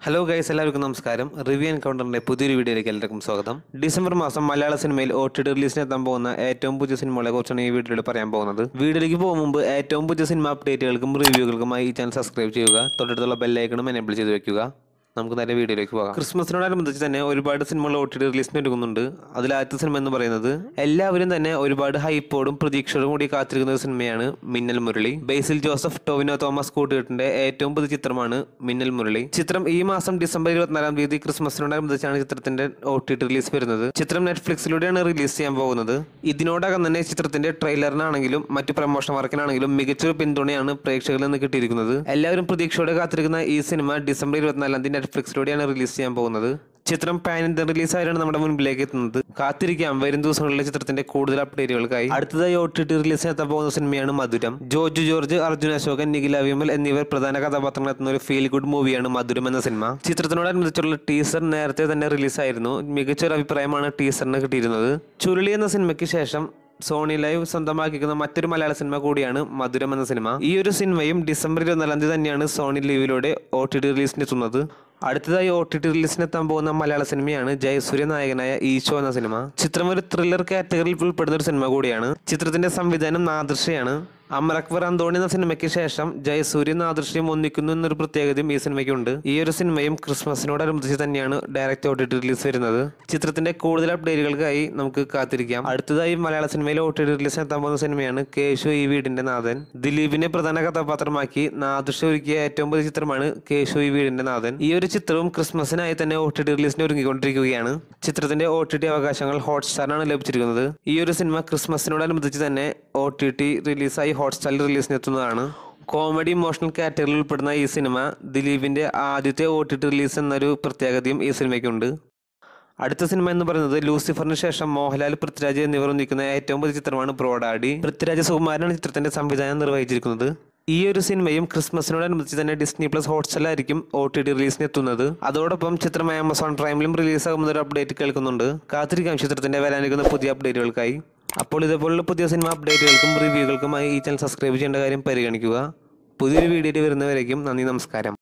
hello guys എല്ലാവർക്കും നമസ്കാരം review എൻകൗണ്ടറിന്റെ പുതിയൊരു വീഡിയോയിലേക്ക് എല്ലാവർക്കും സ്വാഗതം ഡിസംബർ മാസം മലയാള സിനിമയിൽ ഒ ടി ടി റിലീസിന് എത്താൻ പോകുന്ന ഏറ്റവും പുതിയ സിനിമകളെ കുറിച്ചാണ് ഈ വീഡിയോയിൽ പറയാൻ പോകുന്നത് വീഡിയോയിലേക്ക് പോകും മുമ്പ് ഏറ്റവും പുതിയ സിനിമ അപ്ഡേറ്റുകൾക്കും റിവ്യൂകൾക്കുമായി ഈ ചാനൽ സബ്സ്ക്രൈബ് ചെയ്യുക തൊട്ടടുത്തുള്ള ബെല്ലൈക്കണും എനേബിൾ ചെയ്ത് വെക്കുക നമുക്ക് നേരെ വീഡിയോയിലേക്ക് പോകാം ക്രിസ്മസിനോടനുബന്ധിച്ച് തന്നെ ഒരുപാട് സിനിമകൾ ഒ ടി ടി റിലീസിന് ഒരുങ്ങുന്നുണ്ട് അതിൽ ആദ്യത്തെ സിനിമ എന്ന് പറയുന്നത് എല്ലാവരും തന്നെ ഒരുപാട് ഹൈപ്പോടും പ്രതീക്ഷയോടും കൂടി കാത്തിരിക്കുന്ന ഒരു സിനിമയാണ് മിന്നൽ മുരളി ബേസിൽ ജോസഫ് ടോവിനോ തോമസ് കൂട്ടുകെട്ടിന്റെ ഏറ്റവും പുതിയ ചിത്രമാണ് മിന്നൽ മുരളി ചിത്രം ഈ മാസം ഡിസംബർ ഇരുപത്തിനാലാം തീയതി ക്രിസ്മസിനോടനുബന്ധിച്ചാണ് ചിത്രത്തിന്റെ ഒ ടി ടി റിലീസ് വരുന്നത് ചിത്രം നെറ്റ്ഫ്ലിക്സിലൂടെയാണ് റിലീസ് ചെയ്യാൻ പോകുന്നത് ഇതിനോടകം തന്നെ ചിത്രത്തിന്റെ ട്രെയിലറിനാണെങ്കിലും മറ്റു പ്രമോഷൻ വർക്കിനാണെങ്കിലും മികച്ചൊരു പിന്തുണയാണ് പ്രേക്ഷകരിൽ നിന്ന് കിട്ടിയിരിക്കുന്നത് എല്ലാവരും പ്രതീക്ഷയോടെ കാത്തിരിക്കുന്ന ഈ സിനിമ ഡിസംബർ ഇരുപത്തിനാലാം തീയതി നെറ്റ്ഫ്ലിക്സിലൂടെയാണ് റിലീസ് ചെയ്യാൻ പോകുന്നത് ചിത്രം പാൻ ഇന്ത്യൻ റിലീസായാണ് നമ്മുടെ മുൻപിലേക്ക് എത്തുന്നത് കാത്തിരിക്കാം വരും ദിവസങ്ങളിലെ ചിത്രത്തിന്റെ കൂടുതൽ അപ്ഡേറ്റുകൾക്കായി അടുത്തതായി ഒ ടി ടി റിലീസിന് എത്താൻ പോകുന്ന സിനിമയാണ് മധുരം ജോർജ് ജോർജ് അർജുൻ അശോകൻ നിഖില വിമൽ എന്നിവർ പ്രധാന കഥാപാത്രങ്ങൾ എത്തുന്ന ഒരു ഫീൽ ഗുഡ് മൂവിയാണ് മധുരം എന്ന സിനിമ ചിത്രത്തിനോടനുബന്ധിച്ചുള്ള ടീസർ നേരത്തെ തന്നെ റിലീസായിരുന്നു മികച്ചൊരു അഭിപ്രായമാണ് ടീസറിന് കിട്ടിയിരുന്നത് ചുരുളി എന്ന സിനിമയ്ക്ക് ശേഷം സോണി ലൈവ് സ്വന്തമാക്കിക്കുന്ന മറ്റൊരു മലയാള സിനിമ കൂടിയാണ് മധുരം എന്ന സിനിമ ഈ ഒരു സിനിമയും ഡിസംബർ ഇരുപത്തിനാലാം തീയതി തന്നെയാണ് സോണി ലീവിലൂടെ ഒ ടി ടി റിലീസിന് എത്തുന്നത് അടുത്തതായി ഒ ടി ടി റിലീസിന് എത്താൻ പോകുന്ന മലയാള സിനിമയാണ് ജയസൂര്യ നായകനായ ഈശോ എന്ന സിനിമ ചിത്രം ഒരു ത്രില്ലർ കാറ്റഗറിയിൽ ഉൾപ്പെടുന്ന ഒരു സിനിമ കൂടിയാണ് ചിത്രത്തിന്റെ സംവിധാനം നാദൃശയാണ് അമർ അക്ബർ അന്തോണി എന്ന സിനിമയ്ക്ക് ശേഷം ജയസൂര്യ നാദൃശ്യം ഒന്നിക്കുന്നു എന്നൊരു പ്രത്യേകതയും ഈ സിനിമയ്ക്കുണ്ട് ഈ ഒരു സിനിമയും ക്രിസ്മസിനോടനുബന്ധിച്ച് തന്നെയാണ് direct O T T release വരുന്നത് ചിത്രത്തിന്റെ കൂടുതൽ അപ്ഡേറ്റുകൾക്കായി നമുക്ക് കാത്തിരിക്കാം അടുത്തതായി മലയാള സിനിമയിൽ ഒ ടി ടി റിലീസ് എത്താൻ പോകുന്ന സിനിമയാണ് കേശു ഈ വീടിന്റെ നാഥൻ ദിലീപിനെ പ്രധാന കഥാപാത്രമാക്കി നാദൃശ്യം ഒരുക്കിയ ഏറ്റവും പുതിയ ചിത്രമാണ് കേശു ഈ വീടിന്റെ നാഥൻ ഈ ഒരു ചിത്രവും ക്രിസ്മസിനായി തന്നെ ഒ ടി ടി റിലീസിന് ഒരുങ്ങിക്കൊണ്ടിരിക്കുകയാണ് ചിത്രത്തിന്റെ ഒ ടി ടി അവകാശങ്ങൾ ഹോട്ട്സ്റ്റാറിനാണ് ലഭിച്ചിരിക്കുന്നത് ഈ ഒരു സിനിമ ക്രിസ്മസിനോടനുബന്ധിച്ച് തന്നെ ഒ ടി ടി റിലീസായി ഹോട്ട്സ്റ്റാറിൽ റിലീസിന് എത്തുന്നതാണ് കോമഡി ഇമോഷണൽ കാറ്റഗറിയിൽ ഉൾപ്പെടുന്ന ഈ സിനിമ ദിലീപിന്റെ ആദ്യത്തെ ഒ ടി ടി റിലീസ് എന്നൊരു പ്രത്യേകതയും ഈ സിനിമയ്ക്കുണ്ട് അടുത്ത സിനിമ എന്ന് പറയുന്നത് ലൂസിഫറിന് ശേഷം മോഹൻലാൽ പൃഥ്വിരാജ് എന്നിവർ ഒന്നിക്കുന്ന ഏറ്റവും പുതിയ ചിത്രമാണ് ബ്രോഡാഡി പൃഥ്വിരാജ് സുകുമാരനാണ് ചിത്രത്തിന്റെ സംവിധാനം നിർവഹിച്ചിരിക്കുന്നത് ഈ ഒരു സിനിമയും ക്രിസ്മസിനോടനുബന്ധിച്ച് തന്നെ ഡിസ്നി പ്ലസ് ഹോട്ട്സ്റ്റാറിലായിരിക്കും ഒ ടി ടി റിലീസിന് എത്തുന്നത് അതോടൊപ്പം ചിത്രം ആമസോൺ പ്രൈമിലും റിലീസാകുന്ന ഒരു അപ്ഡേറ്റ് കേൾക്കുന്നുണ്ട് കാത്തിരിക്കാം ചിത്രത്തിന്റെ വരാനിരിക്കുന്ന പുതിയ അപ്ഡേറ്റുകൾക്കായി അപ്പോൾ ഇതേപോലുള്ള പുതിയ സിനിമ അപ്ഡേറ്റുകൾക്കും റിവ്യൂകൾക്കുമായി ഈ ചാനൽ സബ്സ്ക്രൈബ് ചെയ്യേണ്ട കാര്യം പരിഗണിക്കുക പുതിയൊരു വീഡിയോയിൽ വരുന്നവരേക്കും നന്ദി നമസ്കാരം